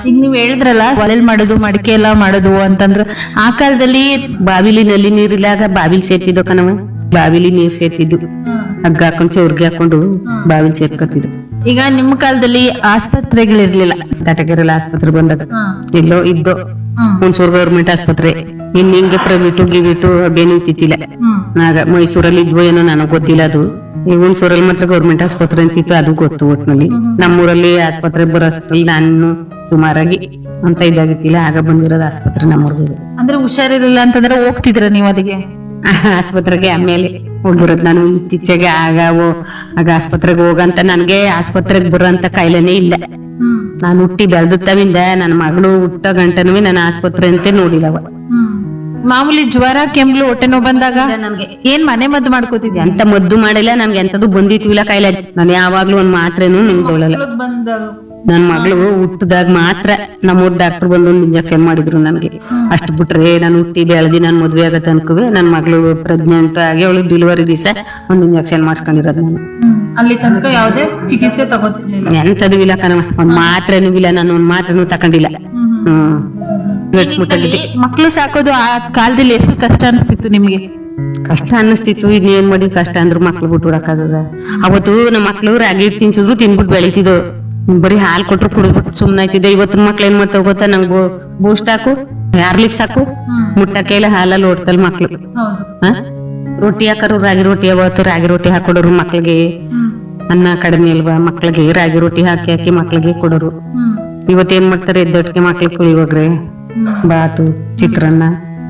ಈಗ ನೀವ್ ಹೇಳಿದ್ರಲ್ಲ ಒಲೆಲ್ ಮಾಡೋದು ಮಡಿಕೆ ಎಲ್ಲ ಮಾಡೋದು ಅಂತಂದ್ರ ಆ ಕಾಲದಲ್ಲಿ ಬಾವಿಲಿ ನಲ್ಲಿ ನೀರಿಲ್ಲಾಗ ಬಾವಿಲಿ ಸೇರ್ತಿದ್ದೋ ಕಣವ ಬಾವಿಲಿ ನೀರ್ ಸೇರ್ತಿದ್ದು ಹಗ್ಗ ಹಾಕೊಂಡು ಚೌರ್ಗಿ ಹಾಕೊಂಡು ಬಾವಿಲಿ ಸೇರ್ಕೊತಿದ್ದು ಈಗ ನಿಮ್ಮ ಕಾಲದಲ್ಲಿ ಆಸ್ಪತ್ರೆಗಳಿರ್ಲಿಲ್ಲ ತಟಕೆರೆಲ್ಲ ಆಸ್ಪತ್ರೆ ಬಂದಾಗ ಎಲ್ಲೋ ಇದ್ದೋ ಹುಣಸೂರು ಗೌರ್ಮೆಂಟ್ ಆಸ್ಪತ್ರೆ ಇನ್ ಹಿಂಗೆ ಪ್ರೈವೇಟು ಗಿವಿಟು ಅದೇನು ಇತ್ತಿಲ್ಲ ಆಗ ಮೈಸೂರಲ್ಲಿ ಇದ್ವೋ ಏನೋ ನನಗ್ ಗೊತ್ತಿಲ್ಲ ಅದು ಈ ಹುಣಸೂರಲ್ಲಿ ಮಾತ್ರ ಗೌರ್ಮೆಂಟ್ ಆಸ್ಪತ್ರೆ ಅಂತಿತ್ತು ಅದು ಗೊತ್ತು ಒಟ್ನಲ್ಲಿ ನಮ್ಮೂರಲ್ಲಿ ಆಸ್ಪತ್ರೆ ಬರೋಷ್ಟ್ರಲ್ಲಿ ನಾನು ಸುಮಾರಾಗಿ ಅಂತ ಇದಾಗಿತ್ತಿಲ್ಲ ಆಗ ಬಂದಿರೋದು ಆಸ್ಪತ್ರೆ ನಮ್ಮೂರಿಗೆ ಅಂದ್ರೆ ಹುಷಾರಿರ್ಲಿಲ್ಲ ಅಂತಂದ್ರೆ ಹೋಗ್ತಿದ್ರ ನೀವು ಅದಕ್ಕೆ ಆಸ್ಪತ್ರೆಗೆ ಆಮೇಲೆ ಹೋಗಿರೋದು ನಾನು ಇತ್ತೀಚೆಗೆ ಆಗ ಓ- ಆಗ ಆಸ್ಪತ್ರೆಗೆ ಹೋಗಂತ ನನ್ಗೆ ಆಸ್ಪತ್ರೆಗೆ ಬರೋಂತ ಕಾಯಿಲೆನೇ ಇಲ್ಲ ನಾನು ಹುಟ್ಟಿ ಬೆಳೆದತ್ತವಿಂದ ನನ್ನ ಮಗಳು ಹುಟ್ಟ ಗಂಟನೂ ನಾನು ಆಸ್ಪತ್ರೆ ಅಂತ ನೋಡಿದವ ಮಾಮೂಲಿ ಜ್ವರ ಕೆಮ್ಲು ಹೊಟ್ಟೆ ನೋವು ಬಂದಾಗ ಏನ್ ಮನೆ ಮದ್ದು ಮಾಡ್ಕೋತಿದ್ಯಾ ಎಂತ ಮದ್ದು ಮಾಡಿಲ್ಲ ನನ್ಗೆ ಎಂತದ್ದು ಬಂದಿತ್ತು ಇಲ್ಲ ಕಾಯಿಲೆ ನಾನು ಯಾವಾಗ್ಲೂ ಒಂದ್ ಮಾತ್ರೇನು ನಿಮ್ಗೊಳ್ಳಲ್ಲ ನನ್ ಮಗಳು ಹುಟ್ಟದಾಗ ಮಾತ್ರ ನಮ್ಮೂರ್ ಡಾಕ್ಟರ್ ಬಂದು ಒಂದ್ ಇಂಜೆಕ್ಷನ್ ಮಾಡಿದ್ರು ನನ್ಗೆ ಅಷ್ಟು ಬಿಟ್ರೆ ನಾನು ಹುಟ್ಟಿ ಬೆಳೆದಿ ನಾನು ಮದ್ವೆ ಆಗೋ ತನಕವೇ ನನ್ ಮಗಳು ಪ್ರೆಗ್ನೆಂಟ್ ಆಗಿ ಅವಳು ಡೆಲಿವರಿ ದಿವಸ ಒಂದ್ ಇಂಜೆಕ್ಷನ್ ಮಾಡ್ಸ್ಕೊಂಡಿರೋದು ನಾನು ಅಲ್ಲಿ ತನಕ ಯಾವುದೇ ಚಿಕಿತ್ಸೆ ತಗೋತಿರ್ಲಿಲ್ಲ ಎಂತದು ಇಲ್ಲ ಕಣವ ಒಂದ್ ಮಾತ್ರೆನೂ ಇಲ್ಲ ನಾನು ಒಂದ್ ಮಾತ್ರೆನೂ ತಕೊಂಡಿಲ್ಲ ಹ್ಮ್ ಗಟ್ಬಿಟ್ಟಿದ್ದೆ ಮಕ್ಳು ಸಾಕೋದು ಆ ಕಾಲದಲ್ಲಿ ಎಷ್ಟು ಕಷ್ಟ ಅನಿಸ್ತಿತ್ತು ನಿಮ್ಗೆ ಕಷ್ಟ ಅನ್ನಿಸ್ತಿತ್ತು ಇನ್ನೇನ್ ಮಾಡಿ ಕಷ್ಟ ಅಂದ್ರು ಮಕ್ಳು ಬಿಟ್ಟು ಬಿಡಕ್ಕಾಗದ ಅವತ್ತು ನಮ್ಮ ಮಕ್ಳು ರಾಗಿ ಹಿಟ್ ತಿನ್ಸಿದ್ರು ತಿನ್ಬಿಟ್ಟು ಬೆಳಿತಿದ್ದು ಬರೀ ಹಾಲ್ ಕೊಟ್ರು ಕುಡಿದ್ಬಿಟ್ಟು ಸುಮ್ನಾಯ್ತಿದ್ದೆ ಇವತ್ತಿನ ಮಕ್ಳು ಏನ್ ಮಾಡ್ತಾವ ಗೊತ್ತಾ ನಂಗೆ ಬೂಸ್ಟ್ ಹಾಕು ಯಾರ್ಲಿಕ್ ಸಾಕು ಮುಟ್ಟಕ್ಕೆ ಇಲ್ಲ ಹಾಲಲ್ಲಿ ಓಡ್ತಲ್ ಮಕ್ಳು ಹ? ರೊಟ್ಟಿ ಹಾಕರು ರಾಗಿ ರೊಟ್ಟಿ ಅವತ್ತು ರಾಗಿ ರೊಟ್ಟಿ ಹಾಕೊಡೋರು ಮಕ್ಳಿಗೆ ಅನ್ನ ಕಡಿಮೆ ಅಲ್ವಾ ಮಕ್ಳಿಗೆ ರಾಗಿ ರೊಟ್ಟಿ ಹಾಕಿ ಹಾಕಿ ಮಕ್ಳಿಗೆ ಕೊಡೋರು ಇವತ್ತೇನ್ ಮಾಡ್ತಾರೆ ಎದ್ದೊಟ್ಟಿಗೆ ಮಕ್ಳಿಗೆ ಪುಳಿಯೋಗ್ರೆ ಬಾತು ಚಿತ್ರಾನ್ನ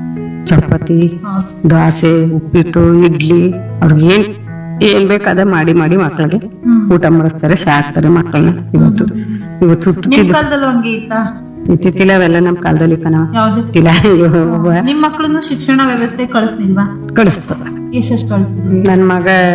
ಚಪಾತಿ ದೋಸೆ ಉಪ್ಪಿಟ್ಟು ಇಡ್ಲಿ ಅವ್ರಿಗೆ ಏನ್ ಏನ್ ಬೇಕಾದ ಮಾಡಿ ಮಾಡಿ ಮಕ್ಳಿಗೆ ಊಟ ಮಾಡಿಸ್ತಾರೆ ಸಾಕ್ತಾರೆ ಮಕ್ಕಳನ್ನ ಇವತ್ತು ಇವತ್ತು ಹುಟ್ಟುತ್ತಿದ್ದು ಕಾಲದಲ್ಲೂ ಹಂಗೆ ಇತ್ತಾ ಇತ್ತಿತ್ತಿಲ್ಲ ಅವೆಲ್ಲ ನಮ್ ಕಾಲದಲ್ಲಿ ಕಣವ ಯಾವ್ದು ಇತ್ತಿಲ್ಲ ಅಯ್ಯೋ ನಿಮ್ ಮಕ್ಳನ್ನು ಶಿಕ್ಷಣ ವ್ಯವಸ್ಥೆ ಕಳಿಸ್ನಿಲ್ವಾ ಕಳಿಸ್ತದ ಎಷ್ಟೆಷ್ಟು ಕಳಿಸ್ತಿದ್ರಿ ನನ್ ಮಗ